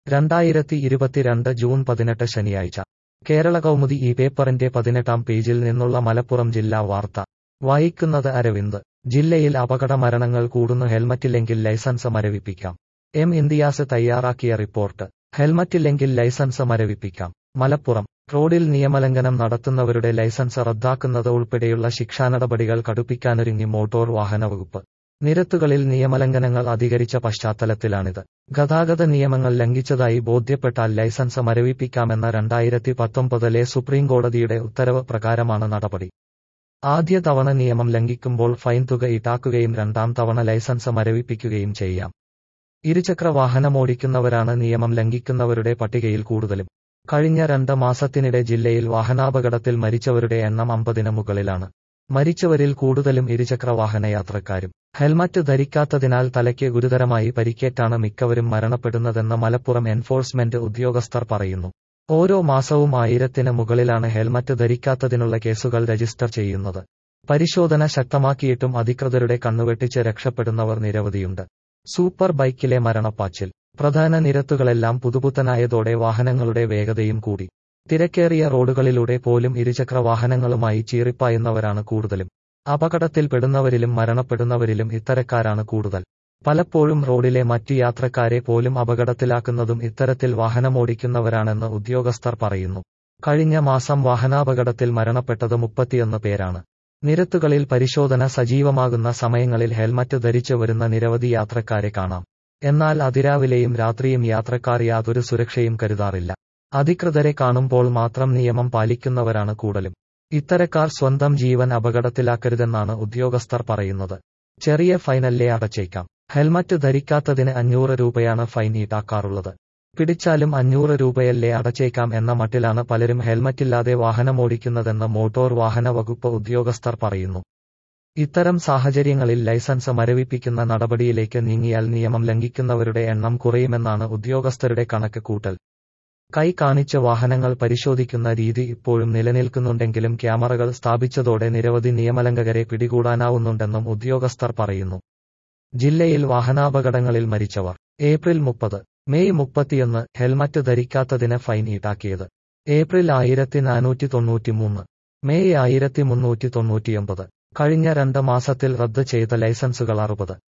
രണ്ടായിരത്തി ഇരുപത്തിരണ്ട് ജൂൺ പതിനെട്ട് ശനിയാഴ്ച കേരള കൗമുദി ഈ പേപ്പറിന്റെ പതിനെട്ടാം പേജിൽ നിന്നുള്ള മലപ്പുറം ജില്ലാ വാർത്ത വായിക്കുന്നത് അരവിന്ദ് ജില്ലയിൽ അപകട മരണങ്ങൾ കൂടുന്നു ഹെൽമറ്റില്ലെങ്കിൽ ലൈസൻസ് മരവിപ്പിക്കാം എം ഇന്ത്യാസ് തയ്യാറാക്കിയ റിപ്പോർട്ട് ഹെൽമറ്റില്ലെങ്കിൽ ലൈസൻസ് മരവിപ്പിക്കാം മലപ്പുറം റോഡിൽ നിയമലംഘനം നടത്തുന്നവരുടെ ലൈസൻസ് റദ്ദാക്കുന്നത് ഉൾപ്പെടെയുള്ള ശിക്ഷാനടപടികൾ കടുപ്പിക്കാനൊരുങ്ങി മോട്ടോർ വാഹന വകുപ്പ് നിരത്തുകളിൽ നിയമലംഘനങ്ങൾ അധികരിച്ച പശ്ചാത്തലത്തിലാണിത് ഗതാഗത നിയമങ്ങൾ ലംഘിച്ചതായി ബോധ്യപ്പെട്ടാൽ ലൈസൻസ് മരവിപ്പിക്കാമെന്ന രണ്ടായിരത്തി പത്തൊമ്പതിലെ സുപ്രീംകോടതിയുടെ ഉത്തരവ് പ്രകാരമാണ് നടപടി ആദ്യ തവണ നിയമം ലംഘിക്കുമ്പോൾ ഫൈൻ തുക ഈടാക്കുകയും രണ്ടാം തവണ ലൈസൻസ് മരവിപ്പിക്കുകയും ചെയ്യാം ഇരുചക്ര വാഹനമോടിക്കുന്നവരാണ് നിയമം ലംഘിക്കുന്നവരുടെ പട്ടികയിൽ കൂടുതലും കഴിഞ്ഞ രണ്ട് മാസത്തിനിടെ ജില്ലയിൽ വാഹനാപകടത്തിൽ മരിച്ചവരുടെ എണ്ണം അമ്പതിന് മുകളിലാണ് മരിച്ചവരിൽ കൂടുതലും ഇരുചക്ര വാഹനയാത്രക്കാരും ഹെൽമറ്റ് ധരിക്കാത്തതിനാൽ തലയ്ക്ക് ഗുരുതരമായി പരിക്കേറ്റാണ് മിക്കവരും മരണപ്പെടുന്നതെന്ന് മലപ്പുറം എൻഫോഴ്സ്മെന്റ് ഉദ്യോഗസ്ഥർ പറയുന്നു ഓരോ മാസവും ആയിരത്തിന് മുകളിലാണ് ഹെൽമറ്റ് ധരിക്കാത്തതിനുള്ള കേസുകൾ രജിസ്റ്റർ ചെയ്യുന്നത് പരിശോധന ശക്തമാക്കിയിട്ടും അധികൃതരുടെ കണ്ണുവെട്ടിച്ച് രക്ഷപ്പെടുന്നവർ നിരവധിയുണ്ട് സൂപ്പർ ബൈക്കിലെ മരണപ്പാച്ചിൽ പ്രധാന നിരത്തുകളെല്ലാം പുതുപുത്തനായതോടെ വാഹനങ്ങളുടെ വേഗതയും കൂടി തിരക്കേറിയ റോഡുകളിലൂടെ പോലും ഇരുചക്ര വാഹനങ്ങളുമായി ചീറിപ്പായുന്നവരാണ് കൂടുതലും അപകടത്തിൽപ്പെടുന്നവരിലും മരണപ്പെടുന്നവരിലും ഇത്തരക്കാരാണ് കൂടുതൽ പലപ്പോഴും റോഡിലെ മറ്റു യാത്രക്കാരെ പോലും അപകടത്തിലാക്കുന്നതും ഇത്തരത്തിൽ വാഹനമോടിക്കുന്നവരാണെന്ന് ഉദ്യോഗസ്ഥർ പറയുന്നു കഴിഞ്ഞ മാസം വാഹനാപകടത്തിൽ മരണപ്പെട്ടത് മുപ്പത്തിയൊന്ന് പേരാണ് നിരത്തുകളിൽ പരിശോധന സജീവമാകുന്ന സമയങ്ങളിൽ ഹെൽമറ്റ് ധരിച്ചു വരുന്ന നിരവധി യാത്രക്കാരെ കാണാം എന്നാൽ അതിരാവിലെയും രാത്രിയും യാത്രക്കാർ യാതൊരു സുരക്ഷയും കരുതാറില്ല അധികൃതരെ കാണുമ്പോൾ മാത്രം നിയമം പാലിക്കുന്നവരാണ് കൂടുതലും ഇത്തരക്കാർ സ്വന്തം ജീവൻ അപകടത്തിലാക്കരുതെന്നാണ് ഉദ്യോഗസ്ഥർ പറയുന്നത് ചെറിയ ഫൈനല്ലേ അടച്ചേക്കാം ഹെൽമറ്റ് ധരിക്കാത്തതിന് അഞ്ഞൂറ് രൂപയാണ് ഫൈൻ ഈടാക്കാറുള്ളത് പിടിച്ചാലും അഞ്ഞൂറ് രൂപയല്ലേ അടച്ചേക്കാം എന്ന മട്ടിലാണ് പലരും ഹെൽമറ്റില്ലാതെ വാഹനമോടിക്കുന്നതെന്ന് മോട്ടോർ വാഹന വകുപ്പ് ഉദ്യോഗസ്ഥർ പറയുന്നു ഇത്തരം സാഹചര്യങ്ങളിൽ ലൈസൻസ് മരവിപ്പിക്കുന്ന നടപടിയിലേക്ക് നീങ്ങിയാൽ നിയമം ലംഘിക്കുന്നവരുടെ എണ്ണം കുറയുമെന്നാണ് ഉദ്യോഗസ്ഥരുടെ കണക്ക് കൂട്ടൽ കൈ കാണിച്ച് വാഹനങ്ങൾ പരിശോധിക്കുന്ന രീതി ഇപ്പോഴും നിലനിൽക്കുന്നുണ്ടെങ്കിലും ക്യാമറകൾ സ്ഥാപിച്ചതോടെ നിരവധി നിയമലംഘകരെ പിടികൂടാനാവുന്നുണ്ടെന്നും ഉദ്യോഗസ്ഥർ പറയുന്നു ജില്ലയിൽ വാഹനാപകടങ്ങളിൽ മരിച്ചവർ ഏപ്രിൽ മുപ്പത് മെയ് മുപ്പത്തിയൊന്ന് ഹെൽമറ്റ് ധരിക്കാത്തതിന് ഫൈൻ ഈടാക്കിയത് ഏപ്രിൽ ആയിരത്തി നാനൂറ്റി തൊണ്ണൂറ്റിമൂന്ന് മെയ് ആയിരത്തി മുന്നൂറ്റി തൊണ്ണൂറ്റിയൊമ്പത് കഴിഞ്ഞ രണ്ട് മാസത്തിൽ റദ്ദ് ചെയ്ത ലൈസൻസുകൾ അറുപത്